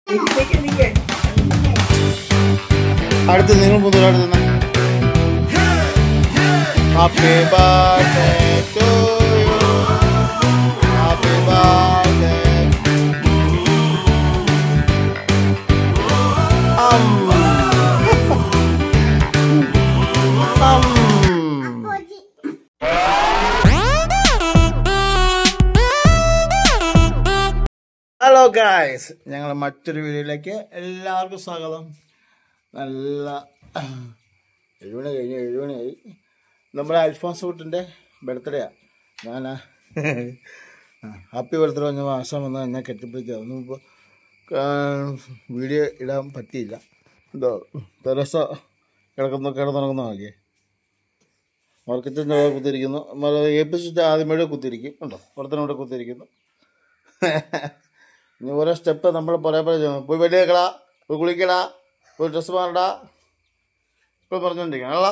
അടുത്ത് നിങ്ങൾ മുതൽ അടുത്ത് happy birthday to you happy birthday hello guys ഞങ്ങൾ മറ്റൊരു വീഡിയോയിലേക്ക് എല്ലാവർക്കും സ്വാഗതം നല്ല എഴുപണി കഴിഞ്ഞു എഴുപണിയായി നമ്മുടെ അൽഫോൺസ് കുട്ടിൻ്റെ ബർത്ത്ഡേയാണ് ഞാൻ ഹാപ്പി ബർത്ത്ഡേ പറഞ്ഞ മാസം വന്ന് എന്നെ കെട്ടിപ്പിടിക്കുക ഒന്നും ഇപ്പോൾ വീഡിയോ ഇടാൻ പറ്റിയില്ല എന്തോ തെരസ കിടക്കുന്നു കിടന്നുറങ്ങുന്ന നോക്കിയേ മാർക്കറ്റിൻ്റെ കുത്തിരിക്കുന്നു ഏൽപ്പിച്ചിട്ട് ആദ്യമേ കുത്തിരിക്കും ഉണ്ടോ പുറത്തിനോടെ കുത്തിരിക്കുന്നു ഇനി ഓരോ സ്റ്റെപ്പ് നമ്മൾ പറയാൻ പറയും പോയി വെടിയേക്കടാ പോയി കുളിക്കടാ പോയി ഡ്രസ്സ് മാറടാ ഇപ്പോൾ പറഞ്ഞുകൊണ്ടിരിക്കണം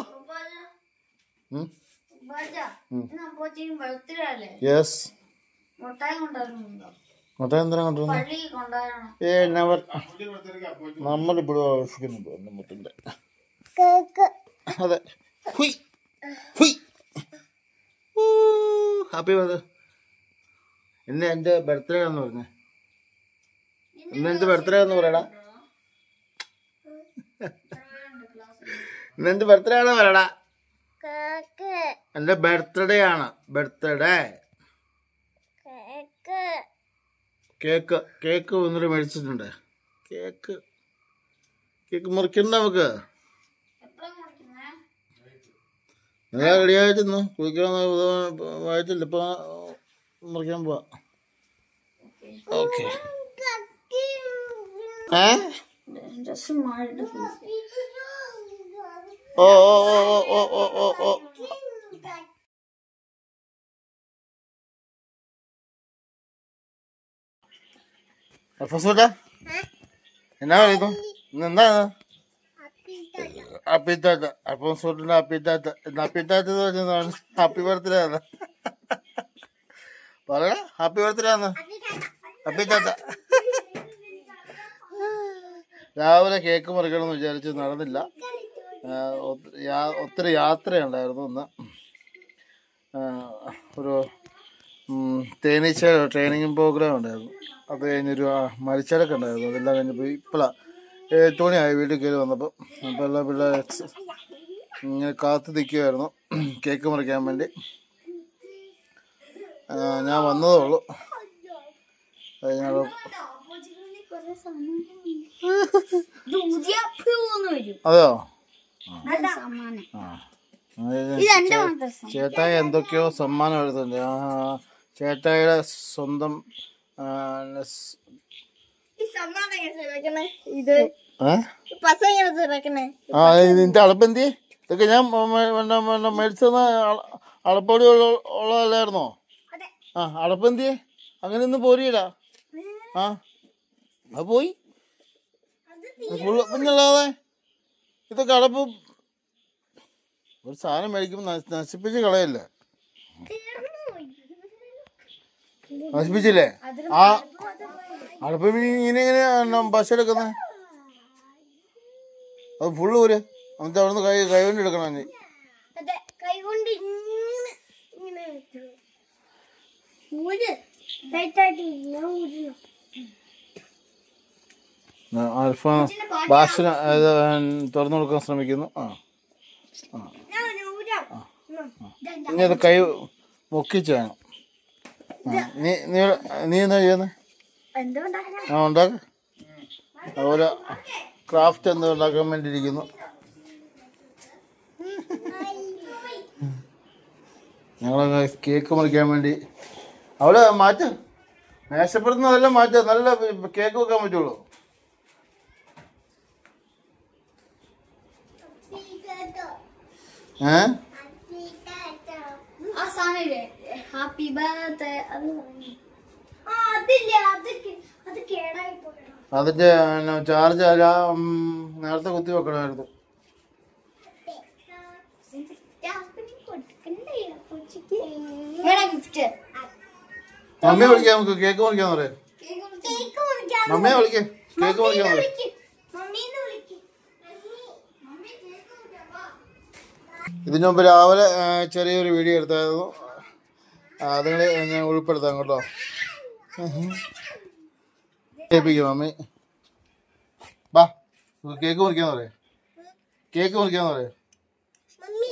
ബർത്ത്ഡേ അല്ലേ യെസ് മുട്ടായി കൊണ്ടുവരുന്നുണ്ടോ മൊത്തം എന്തിനാ കൊണ്ടുവരുന്നത് പള്ളി കൊണ്ടുവരണം ഏ നവർ നമ്മളിപ്പോഴും ആഘോഷിക്കുന്നുണ്ട് എൻ്റെ മുത്തിൻ്റെ അതെ ഹുയ് ഹുയ് ഹാപ്പി ബർത്ത്ഡേ ഇന്ന് എൻ്റെ ബർത്ത്ഡേ എന്ന് പറഞ്ഞേ ഇന്ന് എൻ്റെ ബർത്ത്ഡേ എന്ന് പറയടാ ഇന്ന് എൻ്റെ ബർത്ത്ഡേ ആണോ പറയടാ എൻ്റെ ബർത്ത്ഡേ ആണ് ബർത്ത്ഡേ കേക്ക് കേക്ക് വന്നിട്ട് മേടിച്ചിട്ടുണ്ട് കേക്ക് കേക്ക് മുറിക്കണ്ട നമുക്ക് എപ്പോഴും മുറിക്കുന്നേ നിങ്ങൾ റെഡിയായിട്ടിരുന്നു കുളിക്കാൻ വായിച്ചില്ല ഇപ്പൊ മുറിക്കാൻ പോവാ ഓക്കെ ഏ ഡ്രസ് മാറിയിട്ട് ഓ ഓ ഓ ഓ ഓ ഓ ഓ ഓ അൽഫോസൂട്ട എന്നാ പറയുന്നു ഇന്ന് എന്താ അപ്പിത്താത്ത അൽഫോസൂട്ടിന്റെ അപ്പിത്താത്ത ഇന്ന് അപ്പിത്താത്ത എന്ന് പറഞ്ഞതാണ് ഹാപ്പി ബർത്ത്ഡേ ആണ് പറയണ ഹാപ്പി ബർത്ത്ഡേ ആണ് അപ്പിത്താത്ത രാവിലെ കേക്ക് മുറിക്കണം എന്ന് വിചാരിച്ചു നടന്നില്ല ആ, ഒത്തിരി യാ- ഒത്തിരി യാത്രയുണ്ടായിരുന്നു ഇന്ന് ആ, ഒരു ഉം, തേനീച്ചയുടെ ട്രെയിനിങ് പ്രോഗ്രാം ഉണ്ടായിരുന്നു അത് കഴിഞ്ഞൊരു ആ, മരിച്ചടക്കം ഉണ്ടായിരുന്നു അതെല്ലാം കഴിഞ്ഞപ്പോൾ ഇപ്പോഴാണ് എട്ട് മണിയായി വീട്ടിൽ കയറി വന്നപ്പോൾ അപ്പോൾ എല്ലാ പിള്ളേർ എക്സ് ഇങ്ങനെ കാത്തു നിൽക്കുമായിരുന്നു കേക്ക് മുറിക്കാൻ വേണ്ടി ആ, ഞാൻ വന്നതേ ഉള്ളൂ അത് ഞങ്ങൾ വരും അതെയോ സമ്മാനം ആ അത് ഇത് എന്റെ മാത്രം സമ്മാനം. ചേട്ടായി എന്തൊക്കെയോ സമ്മാനം എഴുതുന്നുണ്ട് ആ ചേട്ടായിയുടെ സ്വന്തം ആ, നെസ്- ഈ സമ്മാനം എങ്ങനെ സെലക്ടണേ ഇത് ഏ? പസ എങ്ങനെ സെലക്ടണേ ആ ഇത് നിന്റെ അളപ്പെന്തി ഇതൊക്കെ ഞാൻ മ- മ- മ- മ- മേടിച്ചെന്ന അളപ്പൊടി ഉള്ള- ഉള്ളതല്ലായിരുന്നോ അതെ ആ അളപ്പെന്തി അങ്ങനെ ഒന്നും പോരിയില്ല ആ അത് പോയി ഫുള്ള് പിന്നല്ലാതെ ഇതൊക്കെ അടപ്പ് ഒരു സാധനം മേടിക്കുമ്പോൾ നശി- നശിപ്പിച്ച് കളയല്ലേ നശിപ്പിച്ചില്ലേ ആ അടപ്പ് പിന്നെ ഇങ്ങനെ എങ്ങനെയാ ബസ് എടുക്കുന്നത് അത് ഫുള്ള് ഊര് എന്നിട്ട് അവിടുന്ന് കൈ കൈ കൊണ്ട് എടുക്കണം നീ അതെ കൈ കൊണ്ട് ഇങ്ങനെ ഇങ്ങനെ വെച്ചു. ഊര് ടൈറ്റായിട്ട് ഇങ്ങനെ ഊരണം. അൽഫ ഭാഷ തുറന്നു കൊടുക്കാൻ ശ്രമിക്കുന്നു ആ ഞാൻ ഒരു ഊരാം. ഉം. ദാ, ദാ. ഇനി അത് കൈ മുക്കിച്ച് വേണം ആ, നീ നീ നീ എന്താ ചെയ്യുന്നത് എന്താ ഉണ്ടാക്കണേ? ആ ഉണ്ടാക്ക അതുപോലെ ക്രാഫ്റ്റ് എന്താ ഉണ്ടാക്കാൻ വേണ്ടി ഇരിക്കുന്നു ഞങ്ങൾ കേക്ക് മുറിക്കാൻ വേണ്ടി അവിടെ മാറ്റ് മേശപ്പെടുന്നതെല്ലാം മാറ്റ നല്ല കേക്ക് വെക്കാൻ പറ്റുള്ളൂ ഏ ആ സാധനം ഇല്ലേ ഹാപ്പി ബർത്ത്ഡേ അത് ആ അതില്ലേ അത് കേ- അത് കേടായി പോയതാ. അതിന്റെ ചാർജ് നേരത്തെ കുത്തി വെക്കണമായിരുന്നു വേണോ ഗിഫ്റ്റ് മമ്മിയെ വിളിക്കാം നമുക്ക് കേക്ക് മുറിക്കാന്ന് പറയാം മമ്മിയെ വിളിക്കാം കേക്ക് മുറിക്കാൻ പറ മമ്മീന്ന് വിളിക്ക് മമ്മി കേക്ക് മുറിക്കാൻ വാ ഇതിനു മുമ്പ് രാവിലെ ആ, ചെറിയൊരു വീഡിയോ എടുത്തായിരുന്നു ആ, അത് നിങ്ങള് ഞാൻ ഉൾപ്പെടുത്താം കേട്ടോ കേൾപ്പിക്കും മമ്മി ബാ കേക്ക് മുറിക്കാന്ന് പറയാം കേക്ക് മുറിക്കാന്ന് പറയാം മമ്മി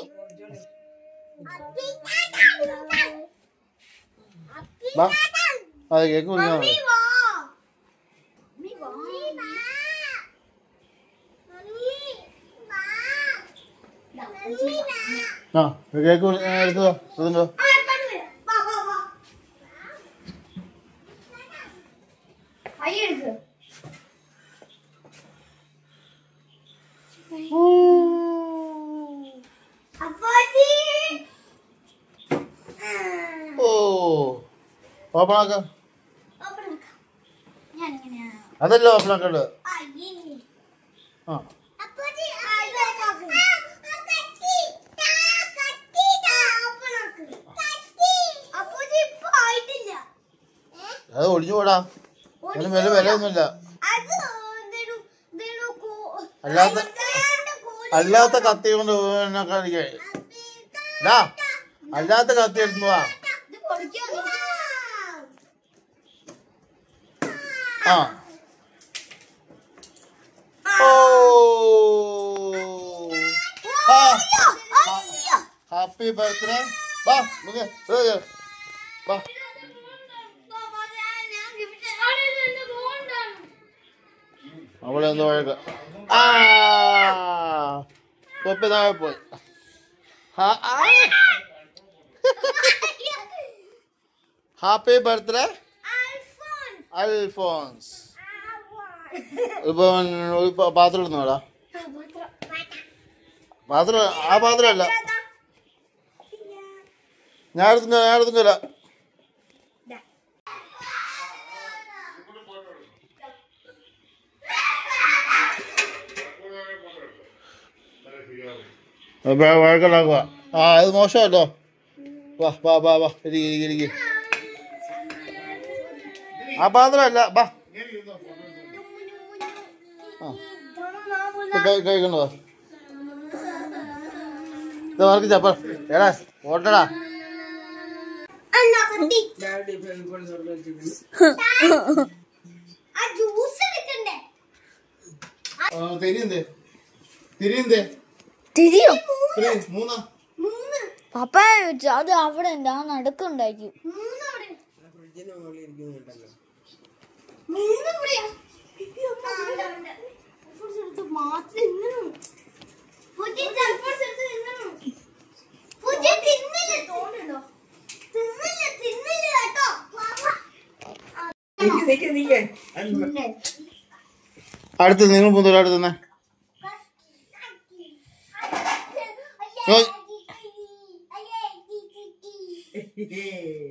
ബാ അതെ കേക്ക് മുറിക്കാന്ന് മമ്മി പറയാം വാ മമ്മി വാ മമ്മി വാ മമ്മി വാ ആ കേക്ക് മുറി- ആ, എടുത്തോ എടുത്തോ ആ എടുത്തോണ്ട് വരാം. വാ വാ വാ കൈ എടുക്ക് അപ്പാജി ഓ ഓപ്പണാക്ക ഓപ്പൺ ഞാൻ ഇങ്ങനെയാ അതല്ല ഓപ്പണാക്കണ്ടത് അയ്യേ ആ അപ്പാജി ഇത് ഓപ്പൺ കട്ടി താ കട്ടി താ ഓപ്പൺ ആക്ക് കട്ടി അപ്പാജി ഇപ്പൊ ആയിട്ടില്ല അത് ഒളിഞ്ഞു പോടാ അതിന് വില വിലയൊന്നുമില്ല അത് എന്തേലും എന്തേലും കോ- അല്ലാത്ത അല്ലാത്ത കോഴി- അല്ലാത്ത കത്തി കൊണ്ട് പിന്നെ കാണിക്കേ ഡാ അല്ലാത്ത കത്തി എടുത്തു വാ ഇത് പൊളിക്കാ ആ ഓ ആ ഹാപ്പി ബർത്ത്ഡേ വാ മുഖേ വാ അവളെ എന്തോ വഴക്ക ആ തൊപ്പി താഴെ പോയി ഹാ- ആ. ഹാപ്പി ബർത്ത്ഡേ അൽഫോൺസ് ഇപ്പൊ ഒരു പ- പാത്രം ഇടുന്നോടാ പാത്രം ആ പാത്രമല്ല ഞാൻ എടുത്തില്ല ഞാൻ എടുത്തില്ല വഴക്കുണ്ടാക്കുക ആ അത് മോശമല്ലോ വാ വാ വാ വാ ഇരിക്ക് ഇരിക്ക് ഇരിക്ക് ആ പാത്രമല്ല വാ ആ കൈ കഴിക്കണ്ടോ ഇത് വർക്ക് ചപ്പ എടാ ഓട്ടടാ ആ ജ്യൂസ് എടുക്കണ്ടേ തിരിയന്തേ തിരിയന്തേ തിരിയോ മൂന്നാ മൂന്ന് പപ്പ അത് അവിടെ ഉണ്ട് ആ നടുക്കുണ്ടായിരിക്കും മൂന്ന് അവിടെ മൂന്ന് ഇവിടെയാ മാത്രം ഇങ്ങനെ പുതിയ ജൽഫോഴ്സ് എടുത്ത് തിന്നണം പുതിയ തിന്നില്ല തോന്നുന്നുണ്ടോ തിന്നില്ല തിന്നില്ല കേട്ടോ വാ, വാ. തിന്നേ. അടുത്ത് നിങ്ങൾ മൂന്നൂറ് അടുത്ത് തന്നെ അയ്യേ, ഓയ്. അയ്യേ, ഈ, ഈ,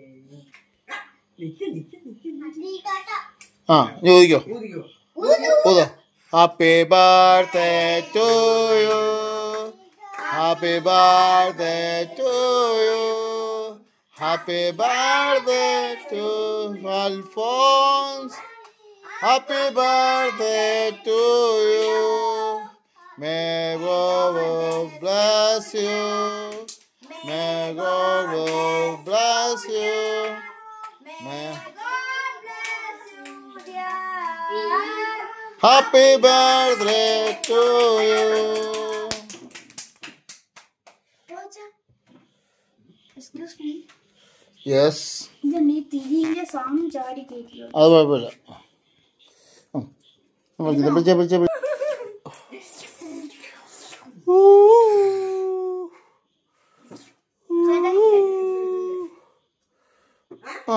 ഈ. അടി കാട്ടാ. ആ ചോദിക്കോ ഊതു. ഊതോ happy birthday to you happy birthday to you happy birthday to Alphonse happy birthday to you may God bless you May God bless you May God bless you, dear. Happy birthday to you. Excuse me Yes. ഇത് നീ തിരിയിലെ song ചാടി കേട്ടിയോ അത് കുഴപ്പമില്ല ഉം. വിളിച്ചത്, വിളിച്ചേ, വിളിച്ചേ, വിളിച്ചേ. ഊ. ആ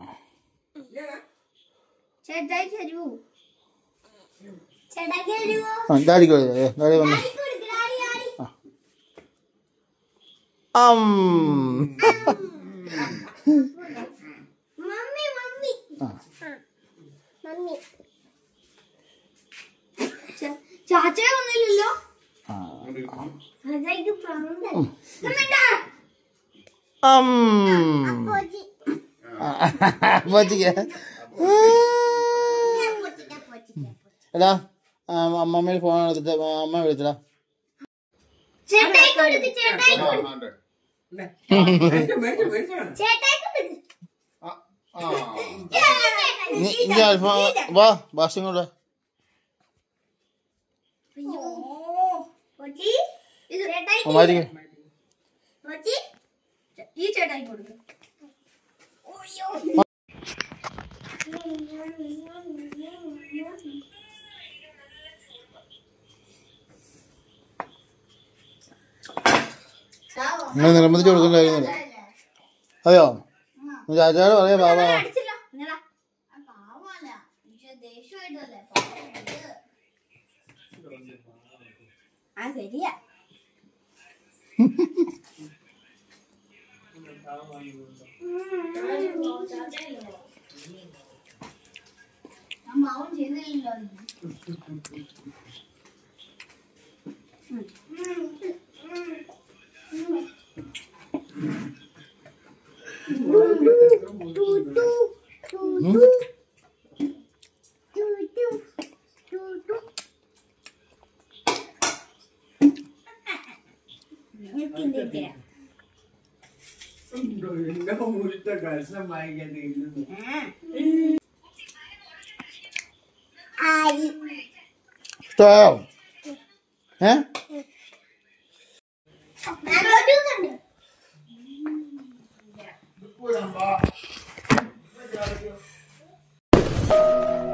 ചേട്ടായി തരൂ ചേട്ടാക്കി തരുവോ? ആ, ഡാഡിക്ക് കൊടുക്ക്. ഏ, ഡാഡി വന്നു ഡാഡിക്ക് കൊടുക്ക്, ഡാഡി, ഡാഡി. അം മമ്മി മമ്മി ആ. മമ്മി ചാച്ച വന്നില്ലല്ലോ ആ. ചാച്ചയ്ക്ക് പ്രാന്ത്. അമ്മേണ്ടാ. അം പോച്ചി. പോച്ചിക്ക് ഞാൻ പോച്ചിക്കാ, പോച്ചിക്കാ, പോച്ചി. എടാ അമ്മമ്മയിൽ ഫോൺ എടുത്തിട്ട് ആ, അമ്മ വിളിച്ചടാ ചേട്ടായി കൊടുക്ക് ചേട്ടായി കൊടുക്ക് ചേട്ടായി കൊടുക്ക് നീ ഇനി അൽഫാം വാ ഭാഷയും കൂടെ കൊച്ചി ഇത് ചേട്ടായി അമ്മാരിക്ക് കൊച്ചി ഈ ചേട്ടായി കൊടുക്കും നിങ്ങൾ നിർബന്ധിച്ച് കൊടുക്കണ്ടായിരുന്നില്ല അതെയോ ചാച്ചാട് പറയാ ബാബാ അടിച്ചില്ല ഇങ്ങടാ. ആ പാവമല്ല. പക്ഷെ ദേഷ്യമായിട്ടല്ലേ പാവം. ആ ശരിയാ ഞാൻ പാവം ചെയ്തില്ലല്ലോ അതിന്. ഇഷ്ടമായോ ഏ ഉണ്ട്